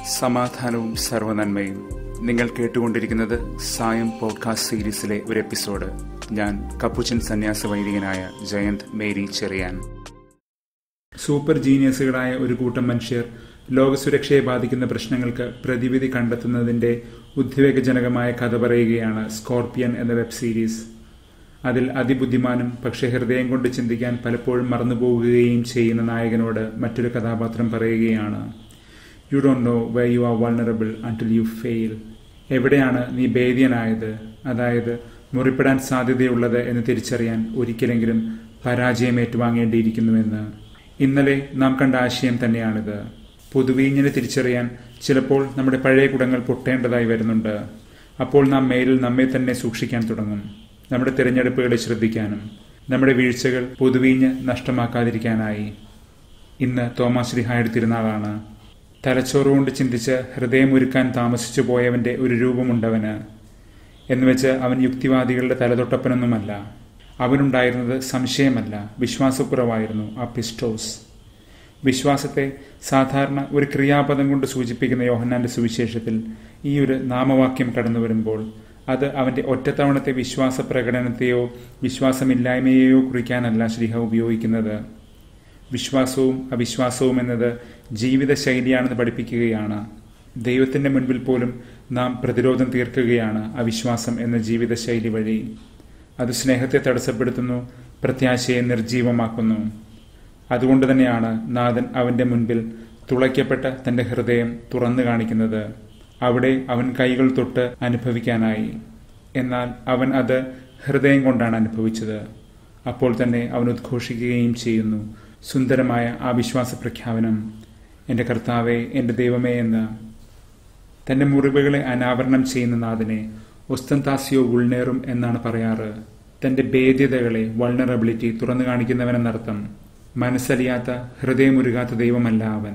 സമാധാനവും സർവനന്മയും നിങ്ങൾ കേട്ടുകൊണ്ടിരിക്കുന്നത് സായം പോഡ്കാസ്റ്റ് സീരീസിലെ ഒരു എപ്പിസോഡ് ഞാൻ കപ്പുച്ചൻ സന്യാസ വൈദികനായ ജയന്ത് മേരി ചെറിയാൻ സൂപ്പർ ജീനിയസുകളായ ഒരു കൂട്ടം മനുഷ്യർ ലോകസുരക്ഷയെ ബാധിക്കുന്ന പ്രശ്നങ്ങൾക്ക് പ്രതിവിധി കണ്ടെത്തുന്നതിന്റെ ഉദ്വേഗജനകമായ കഥ പറയുകയാണ് സ്കോർപ്പിയൻ എന്ന വെബ് സീരീസ് അതിൽ അതിബുദ്ധിമാനും പക്ഷെ ഹൃദയം കൊണ്ട് ചിന്തിക്കാൻ പലപ്പോഴും മറന്നുപോകുകയും ചെയ്യുന്ന നായകനോട് മറ്റൊരു കഥാപാത്രം പറയുകയാണ് you don't know why you are vulnerable until you fail എവിടെയാണ് നീ ഭേദ്യനായത് അതായത് മുറിപ്പെടാൻ സാധ്യതയുള്ളത് എന്ന് തിരിച്ചറിയാൻ ഒരിക്കലെങ്കിലും പരാജയം ഏറ്റുവാങ്ങേണ്ടിയിരിക്കുന്നുവെന്ന് ഇന്നലെ നാം കണ്ട ആശയം തന്നെയാണിത് പൊതുവീഞ്ഞിനെ തിരിച്ചറിയാൻ ചിലപ്പോൾ നമ്മുടെ പഴയ കുടങ്ങൾ പൊട്ടേണ്ടതായി വരുന്നുണ്ട് അപ്പോൾ നാം മേലിൽ നമ്മെ തന്നെ സൂക്ഷിക്കാൻ തുടങ്ങും നമ്മുടെ തിരഞ്ഞെടുപ്പുകളെ ശ്രദ്ധിക്കാനും നമ്മുടെ വീഴ്ചകൾ പൊതുവീഞ്ഞ് നഷ്ടമാക്കാതിരിക്കാനായി ഇന്ന് തോമാശ്രീഹായുടെ തിരുനാളാണ് തലച്ചോറ് കൊണ്ട് ചിന്തിച്ച് ഹൃദയമൊരുക്കാൻ താമസിച്ചു പോയവന്റെ ഒരു രൂപമുണ്ടവന് എന്നുവെച്ച് അവൻ യുക്തിവാദികളുടെ തലതൊട്ടപ്പനൊന്നുമല്ല അവനുണ്ടായിരുന്നത് സംശയമല്ല വിശ്വാസക്കുറവായിരുന്നു ആ പിസ്റ്റോസ് വിശ്വാസത്തെ സാധാരണ ഒരു ക്രിയാപദം കൊണ്ട് സൂചിപ്പിക്കുന്ന യോഹന്നാന്റെ സുവിശേഷത്തിൽ ഈ ഒരു നാമവാക്യം കടന്നു വരുമ്പോൾ അത് അവന്റെ ഒറ്റത്തവണത്തെ വിശ്വാസ പ്രകടനത്തെയോ വിശ്വാസമില്ലായ്മയെയോ കുറിക്കാനല്ല ശ്രീഹ ഉപയോഗിക്കുന്നത് വിശ്വാസവും അവിശ്വാസവും എന്നത് ജീവിത ശൈലിയാണെന്ന് പഠിപ്പിക്കുകയാണ് ദൈവത്തിന്റെ മുൻപിൽ പോലും നാം പ്രതിരോധം തീർക്കുകയാണ് അവിശ്വാസം എന്ന ജീവിത ശൈലി വഴി അത് സ്നേഹത്തെ തടസ്സപ്പെടുത്തുന്നു പ്രത്യാശയെ നിർജീവമാക്കുന്നു അതുകൊണ്ട് തന്നെയാണ് നാഥൻ അവന്റെ മുൻപിൽ തുളയ്ക്കപ്പെട്ട തന്റെ ഹൃദയം തുറന്നു കാണിക്കുന്നത് അവിടെ അവൻ കൈകൾ തൊട്ട് അനുഭവിക്കാനായി എന്നാൽ അവൻ അത് ഹൃദയം കൊണ്ടാണ് അനുഭവിച്ചത് അപ്പോൾ തന്നെ അവൻ ഉദ്ഘോഷിക്കുകയും ചെയ്യുന്നു സുന്ദരമായ ആ വിശ്വാസ പ്രഖ്യാപനം എൻ്റെ കർത്താവെ എൻ്റെ ദൈവമേ എന്ന് തന്റെ മുറിവുകളെ അനാവരണം ചെയ്യുന്ന നാഥനെ ഒസ്തന്താസിയോ ഉൾനേറും എന്നാണ് പറയാറ് തന്റെ ഭേദ്യതകളെ വൾണറബിലിറ്റി തുറന്നു കാണിക്കുന്നവനെന്നർത്ഥം മനസ്സലിയാത്ത ഹൃദയമുരുകാത്ത ദൈവമല്ല അവൻ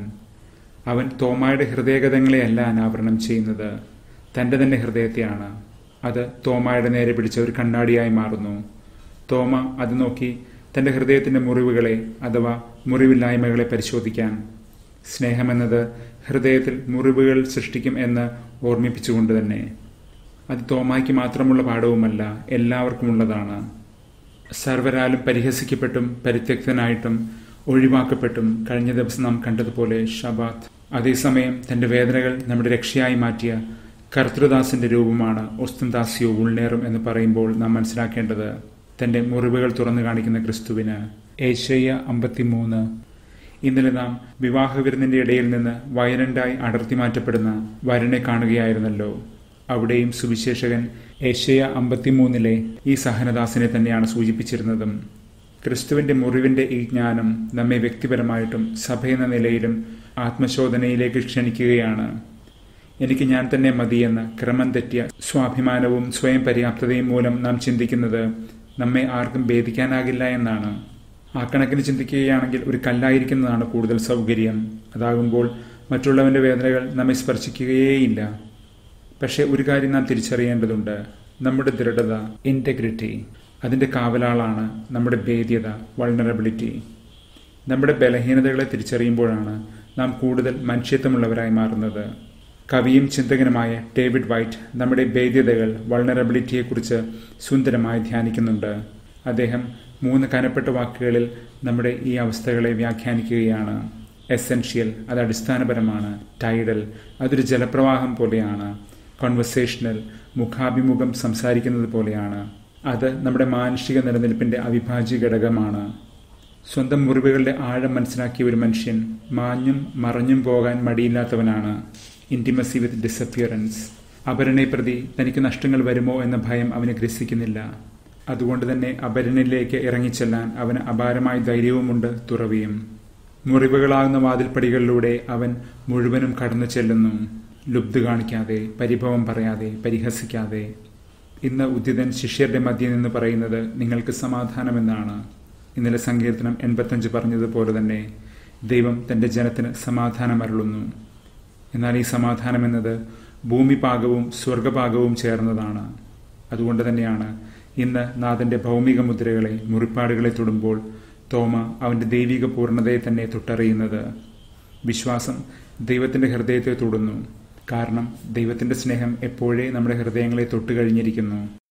അവൻ തോമായുടെ ഹൃദയഗതങ്ങളെയല്ല അനാവരണം ചെയ്യുന്നത് തന്റെ തന്നെ ഹൃദയത്തെയാണ് അത് തോമായുടെ നേരെ പിടിച്ച ഒരു കണ്ണാടിയായി മാറുന്നു തോമ അത് നോക്കി തന്റെ ഹൃദയത്തിന്റെ മുറിവുകളെ അഥവാ മുറിവില്ലായ്മകളെ പരിശോധിക്കാൻ സ്നേഹമെന്നത് ഹൃദയത്തിൽ മുറിവുകൾ സൃഷ്ടിക്കും എന്ന് ഓർമ്മിപ്പിച്ചുകൊണ്ട് തന്നെ അത് തോമായ്ക്ക് മാത്രമുള്ള പാഠവുമല്ല എല്ലാവർക്കുമുള്ളതാണ് സർവരാലും പരിഹസിക്കപ്പെട്ടും പരിത്യക്തനായിട്ടും ഒഴിവാക്കപ്പെട്ടും കഴിഞ്ഞ ദിവസം നാം കണ്ടതുപോലെ ഷബാത്ത് അതേസമയം തന്റെ വേദനകൾ നമ്മുടെ രക്ഷയായി മാറ്റിയ കർത്തൃദാസിന്റെ രൂപമാണ് ഒസ്തന്താസിയോ ഉൾനേറും എന്ന് പറയുമ്പോൾ നാം മനസ്സിലാക്കേണ്ടത് തന്റെ മുറിവുകൾ തുറന്നു കാണിക്കുന്ന ക്രിസ്തുവിന് ഏഷ്യ അമ്പത്തിമൂന്ന് ഇന്നലെ നാം വിവാഹ വിരുന്നിന്റെ ഇടയിൽ നിന്ന് വയലന്റായി അടർത്തി മാറ്റപ്പെടുന്ന വരനെ കാണുകയായിരുന്നല്ലോ അവിടെയും സുവിശേഷകൻ ഏഷ്യ അമ്പത്തിമൂന്നിലെ ഈ സഹനദാസിനെ തന്നെയാണ് സൂചിപ്പിച്ചിരുന്നതും ക്രിസ്തുവിന്റെ മുറിവിന്റെ ഈ ജ്ഞാനം നമ്മെ വ്യക്തിപരമായിട്ടും സഭയെന്ന നിലയിലും ആത്മശോധനയിലേക്ക് ക്ഷണിക്കുകയാണ് എനിക്ക് ഞാൻ തന്നെ മതിയെന്ന് ക്രമം തെറ്റിയ സ്വാഭിമാനവും സ്വയം പര്യാപ്തതയും മൂലം നാം ചിന്തിക്കുന്നത് നമ്മെ ആർക്കും ഭേദിക്കാനാകില്ല എന്നാണ് ആ കണക്കിന് ചിന്തിക്കുകയാണെങ്കിൽ ഒരു കല്ലായിരിക്കുന്നതാണ് കൂടുതൽ സൗകര്യം അതാകുമ്പോൾ മറ്റുള്ളവന്റെ വേദനകൾ നമ്മെ സ്പർശിക്കുകയേയില്ല പക്ഷെ ഒരു കാര്യം നാം തിരിച്ചറിയേണ്ടതുണ്ട് നമ്മുടെ ദൃഢത ഇൻറ്റഗ്രിറ്റി അതിന്റെ കാവലാളാണ് നമ്മുടെ ഭേദ്യത വൾണറബിലിറ്റി നമ്മുടെ ബലഹീനതകളെ തിരിച്ചറിയുമ്പോഴാണ് നാം കൂടുതൽ മനുഷ്യത്വമുള്ളവരായി മാറുന്നത് കവിയും ചിന്തകനുമായ ഡേവിഡ് വൈറ്റ് നമ്മുടെ ഭേദ്യതകൾ വൾണറബിലിറ്റിയെക്കുറിച്ച് സുന്ദരമായി ധ്യാനിക്കുന്നുണ്ട് അദ്ദേഹം മൂന്ന് കനപ്പെട്ട വാക്കുകളിൽ നമ്മുടെ ഈ അവസ്ഥകളെ വ്യാഖ്യാനിക്കുകയാണ് എസെൻഷ്യൽ അത് അടിസ്ഥാനപരമാണ് ടൈഡൽ അതൊരു ജലപ്രവാഹം പോലെയാണ് കോൺവെർസേഷണൽ മുഖാഭിമുഖം സംസാരിക്കുന്നത് പോലെയാണ് അത് നമ്മുടെ മാനുഷിക നിലനിൽപ്പിന്റെ അവിഭാജ്യ ഘടകമാണ് സ്വന്തം മുറിവുകളുടെ ആഴം മനസ്സിലാക്കിയ ഒരു മനുഷ്യൻ മാഞ്ഞും മറഞ്ഞും പോകാൻ മടിയില്ലാത്തവനാണ് ഇന്റിമസി വിത്ത് ഡിസപ്പിയറൻസ് അപരനെ പ്രതി തനിക്ക് നഷ്ടങ്ങൾ വരുമോ എന്ന ഭയം അവന് ഗ്രസിക്കുന്നില്ല അതുകൊണ്ട് തന്നെ അപരനിലേക്ക് ഇറങ്ങിച്ചെല്ലാൻ അവന് അപാരമായ ധൈര്യവുമുണ്ട് തുറവിയും മുറിവുകളാകുന്ന വാതിൽപ്പടികളിലൂടെ അവൻ മുഴുവനും കടന്നു ചെല്ലുന്നു ലുബ്ധ കാണിക്കാതെ പരിഭവം പറയാതെ പരിഹസിക്കാതെ ഇന്ന് ഉദ്യതൻ ശിഷ്യരുടെ മധ്യ നിന്ന് പറയുന്നത് നിങ്ങൾക്ക് സമാധാനമെന്നാണ് ഇന്നലെ സങ്കീർത്തനം എൺപത്തഞ്ച് പറഞ്ഞതുപോലെ തന്നെ ദൈവം തന്റെ ജനത്തിന് സമാധാനം അരുളുന്നു എന്നാൽ ഈ സമാധാനം എന്നത് ഭൂമിപാകവും സ്വർഗപാകവും ചേർന്നതാണ് അതുകൊണ്ട് തന്നെയാണ് ഇന്ന് നാഥന്റെ ഭൗമിക മുദ്രകളെ മുറിപ്പാടുകളെ തൊടുമ്പോൾ തോമ അവന്റെ ദൈവിക പൂർണ്ണതയെ തന്നെ തൊട്ടറിയുന്നത് വിശ്വാസം ദൈവത്തിന്റെ ഹൃദയത്തെ തൊടുന്നു കാരണം ദൈവത്തിന്റെ സ്നേഹം എപ്പോഴേ നമ്മുടെ ഹൃദയങ്ങളെ തൊട്ടുകഴിഞ്ഞിരിക്കുന്നു